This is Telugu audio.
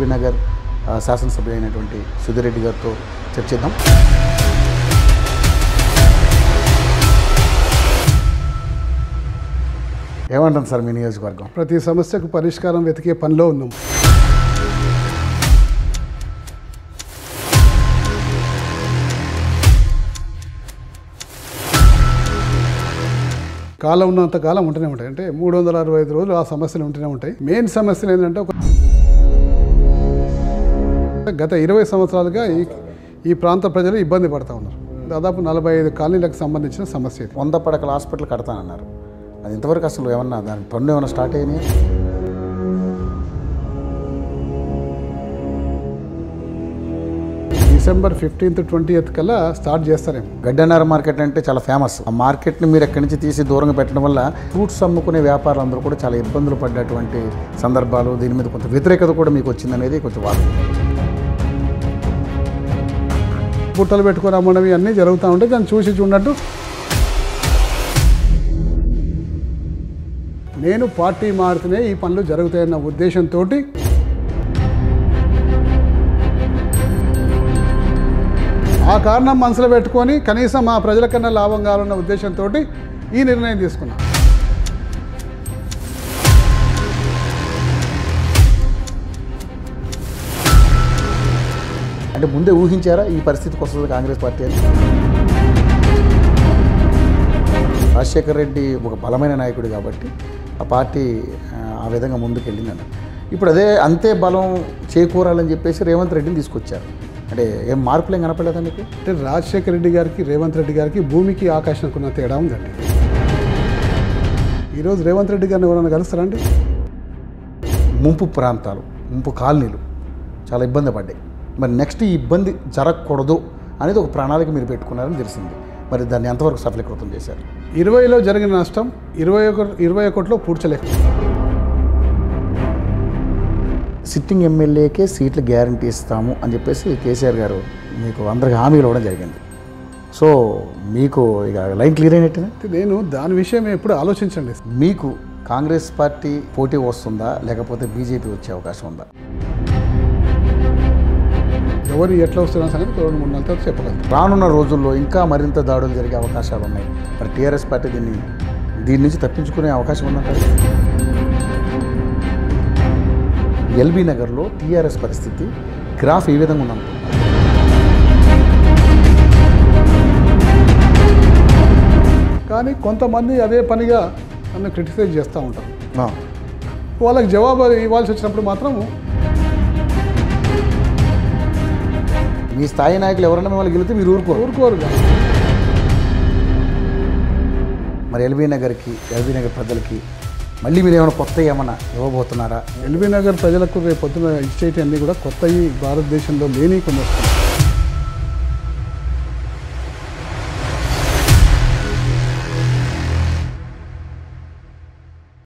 ఎల్బీ నగర్ ఆ, శాసనసభ్యులు అయినటువంటి సుధీర్ రెడ్డి గారితో చర్చిద్దాం ఏమంటారు సార్ మీ నియోజకవర్గం ప్రతి సమస్యకు పరిష్కారం వెతికే పనిలో ఉన్నాం కాలం ఉన్నంత కాలం ఉంటూనే ఉంటాయి అంటే మూడు వందల అరవై ఐదు రోజులు ఆ సమస్యలు ఉంటూనే ఉంటాయి మెయిన్ సమస్యలు ఏంటంటే ఒక గత ఇరవై సంవత్సరాలుగా ఈ ఈ ప్రాంత ప్రజలు ఇబ్బంది పడుతూ ఉన్నారు దాదాపు నలభై ఐదు కాలనీలకు సంబంధించిన సమస్య ఇది వంద పడకల హాస్పిటల్ కడతానన్నారు అది ఇంతవరకు అసలు ఏమన్నా దాని పనులు ఏమైనా స్టార్ట్ అయినాయి డిసెంబర్ ఫిఫ్టీన్త్ ట్వంటీ కల్లా స్టార్ట్ చేస్తారేమో గడ్డనార మార్కెట్ అంటే చాలా ఫేమస్ ఆ మార్కెట్ని మీరు ఎక్కడి నుంచి తీసి దూరంగా పెట్టడం వల్ల ఫ్రూట్స్ అమ్ముకునే వ్యాపారులందరూ కూడా చాలా ఇబ్బందులు పడ్డటువంటి సందర్భాలు దీని మీద కొంత వ్యతిరేకత కూడా మీకు వచ్చిందనేది కొంచెం వాస్తవం పుట్టలు పెట్టుకొని అమ్మడం ఇవన్నీ జరుగుతూ ఉంటాయి దాన్ని చూసి చూడట్టు నేను పార్టీ మారితేనే ఈ పనులు జరుగుతాయన్న ఉద్దేశంతో ఆ కారణం మనసులో పెట్టుకొని కనీసం మా ప్రజలకన్నా లాభం కావాలన్న ఉద్దేశంతో ఈ నిర్ణయం తీసుకున్నా అంటే ముందే ఊహించారా ఈ పరిస్థితికి వస్తుంది కాంగ్రెస్ పార్టీ అని రాజశేఖర్ రెడ్డి ఒక బలమైన నాయకుడు కాబట్టి ఆ పార్టీ ఆ, ఆ విధంగా ముందుకెళ్ళిందని ఇప్పుడు అదే అంతే బలం చేకూరాలని చెప్పేసి రేవంత్ రెడ్డిని తీసుకొచ్చారు అంటే ఏం మార్పులు ఏం కనపడలేదా మీకు అంటే రాజశేఖర రెడ్డి గారికి రేవంత్ రెడ్డి గారికి భూమికి ఆకాశానికి ఉన్న తేడా ఉందండి ఈరోజు రేవంత్ రెడ్డి గారిని ఎవరైనా కలుస్తారండి ముంపు ప్రాంతాలు ముంపు కాలనీలు చాలా ఇబ్బంది పడ్డాయి మరి నెక్స్ట్ ఈ ఇబ్బంది జరగకూడదు అనేది ఒక ప్రణాళిక మీరు పెట్టుకున్నారని తెలిసింది మరి దాన్ని ఎంతవరకు సఫలీకృతం చేశారు ఇరవైలో జరిగిన నష్టం ఇరవై ఒక ఇరవై ఒకటిలో పూడ్చలేక సిట్టింగ్ ఎమ్మెల్యేకే సీట్లు గ్యారంటీ ఇస్తాము అని చెప్పేసి కేసీఆర్ గారు మీకు అందరికి హామీలు ఇవ్వడం జరిగింది సో మీకు ఇక లైన్ క్లియర్ అయినట్టునే నేను దాని విషయం ఎప్పుడు ఆలోచించండి మీకు కాంగ్రెస్ పార్టీ పోటీ వస్తుందా లేకపోతే బీజేపీ వచ్చే అవకాశం ఉందా ఎవరు ఎట్లా వస్తున్న సంగతి రెండు మూడు నెలల తర్వాత చెప్పగలను రానున్న రోజుల్లో ఇంకా మరింత దాడులు జరిగే అవకాశాలు ఉన్నాయి మరి టీఆర్ఎస్ పార్టీ దీన్ని దీని నుంచి తప్పించుకునే అవకాశం ఉందంటారు ఎల్బీ నగర్లో టీఆర్ఎస్ పరిస్థితి గ్రాఫ్ ఏ విధంగా ఉందనుకుంటున్నారు కానీ కొంతమంది అదే పనిగా నన్ను క్రిటిసైజ్ చేస్తూ ఉంటారు ఆ, వాళ్ళకి జవాబు ఇవ్వాల్సి వచ్చినప్పుడు మాత్రం మీ స్థాయి నాయకులు ఎవరైనా మిమ్మల్ని గెలిస్తే మీరు ఊరుకోరు ఊరుకోరుగా మరి ఎల్బీ నగర్కి ఎల్బీ నగర్ ప్రజలకి మళ్ళీ మీరు ఏమైనా కొత్త ఏమైనా ఇవ్వబోతున్నారా ఎల్బీ నగర్ ప్రజలకు రేపు పొద్దున ఇచ్చేటి అన్నీ కూడా కొత్తవి భారతదేశంలో లేని కొన్ని వస్తున్నాయి